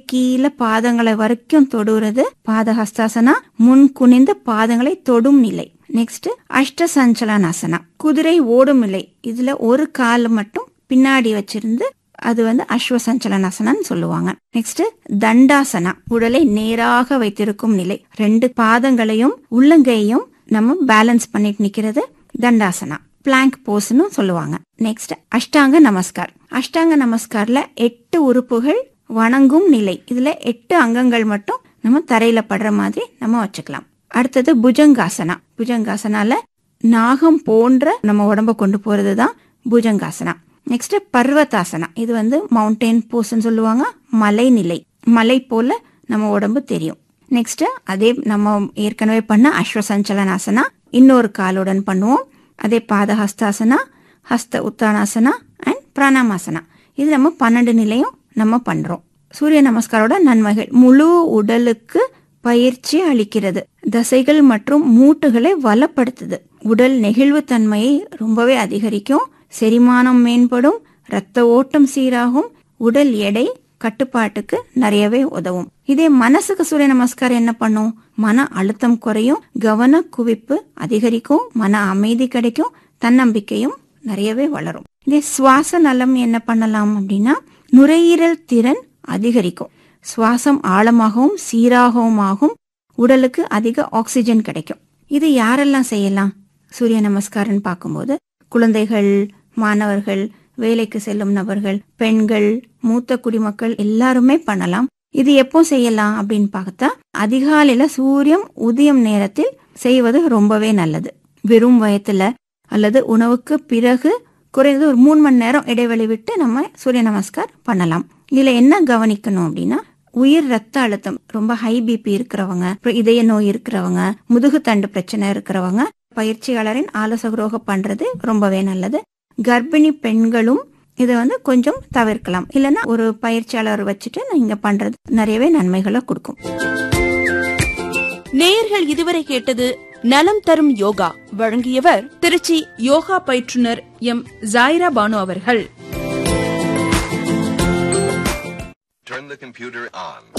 கீழே பாதங்களை வரைக்கும் தொடுறது பாதஹஸ்தாசனா முன் குனிந்த பாதங்களை தொடும் நிலை நெக்ஸ்ட் அஷ்ட சஞ்சலனாசனா குதிரை ஓடும் நிலை இதுல ஒரு கால் மட்டும் பின்னாடி வச்சிருந்து அது வந்து அஸ்வ சஞ்சலனாசனான்னு சொல்லுவாங்க நெக்ஸ்ட் தண்டாசனா உடலை நேராக வைத்திருக்கும் நிலை ரெண்டு பாதங்களையும் உள்ளங்கையும் நம்ம பேலன்ஸ் பண்ணிட்டு நிக்கிறது தண்டாசனா பிளாங்க் போஸ்னு சொல்லுவாங்க நெக்ஸ்ட் அஷ்டாங்க நமஸ்கார் அஷ்டாங்க நமஸ்கார்ல எட்டு உறுப்புகள் வணங்கும் நிலை இதுல எட்டு அங்கங்கள் மட்டும் நம்ம தரையில படுற மாதிரி நம்ம வச்சுக்கலாம் அடுத்தது புஜங்காசனா புஜங்காசனால நாகம் போன்ற நம்ம உடம்ப கொண்டு போறது தான் புஜங்காசனா நெக்ஸ்ட் பர்வதாசனா இது வந்து மவுண்டெயின் போஸ்ன்னு சொல்லுவாங்க மலை நிலை மலை போல நம்ம உடம்பு தெரியும் நெக்ஸ்ட் அதே நம்ம ஏற்கனவே பண்ண அஸ்வசஞ்சலனாசனா இன்னொரு காலுடன் பண்ணுவோம் அதே பாதஹஸ்தாசனா ஹஸ்த உத்தானாசனா அண்ட் பிராணாமாசனா இது நம்ம பன்னெண்டு நிலையும் நம்ம பண்றோம் சூரிய நமஸ்காரோட நன்மைகள் முழு உடலுக்கு பயிற்சி அளிக்கிறது தசைகள் மற்றும் மூட்டுகளை வளப்படுத்துது உடல் நெகிழ்வுத்தன்மையை ரொம்பவே அதிகரிக்கும் செரிமானம் மேம்படும் இரத்த ஓட்டம் சீராகும் உடல் எடை கட்டுப்பாட்டுக்கு நிறையவே உதவும் இதே மனசுக்கு சூரிய நமஸ்காரம் என்ன பண்ணும் மன அழுத்தம் குறையும் கவன குவிப்பு அதிகரிக்கும் மன அமைதி கிடைக்கும் தன்னம்பிக்கையும் நிறையவே வளரும் இதே சுவாச நலம் என்ன பண்ணலாம் அப்படின்னா நுரையீரல் திறன் அதிகரிக்கும் சுவாசம் ஆழமாகவும் சீராகவும் ஆகும் உடலுக்கு அதிக ஆக்சிஜன் கிடைக்கும் இது யாரெல்லாம் செய்யலாம் சூரிய நமஸ்காரன் பார்க்கும்போது குழந்தைகள் மாணவர்கள் வேலைக்கு செல்லும் நபர்கள் பெண்கள் மூத்த குடிமக்கள் எல்லாருமே பண்ணலாம் இது எப்போ செய்யலாம் அப்படின்னு பார்த்தா அதிகாலையில சூரியன் உதயம் நேரத்தில் செய்வது ரொம்பவே நல்லது வெறும் வயத்துல அல்லது உணவுக்கு பிறகு குறைந்தது ஒரு மூணு மணி நேரம் இடைவெளி விட்டு நம்ம சூரிய நமஸ்கார் பண்ணலாம் இதுல என்ன கவனிக்கணும் அப்படின்னா உயிர் ரத்த அழுத்தம் ரொம்ப ஹை பிபி இருக்கிறவங்க அப்புறம் இதய நோய் இருக்கிறவங்க முதுகு தண்டு பிரச்சனை இருக்கிறவங்க பயிற்சியாளரின் ஆலோசகரோக பண்றது ரொம்பவே நல்லது கர்ப்பிணி பெண்களும் இதை வந்து கொஞ்சம் தவிர்க்கலாம் இல்லைன்னா ஒரு பயிற்சியாளர் வச்சுட்டு நீங்க பண்றது நிறையவே நன்மைகளை கொடுக்கும் நேயர்கள் இதுவரை கேட்டது நலம் தரும் யோகா வழங்கியவர் திருச்சி யோகா பயிற்றுனர் எம் ஜாயிரா பானு அவர்கள் Turn the computer on.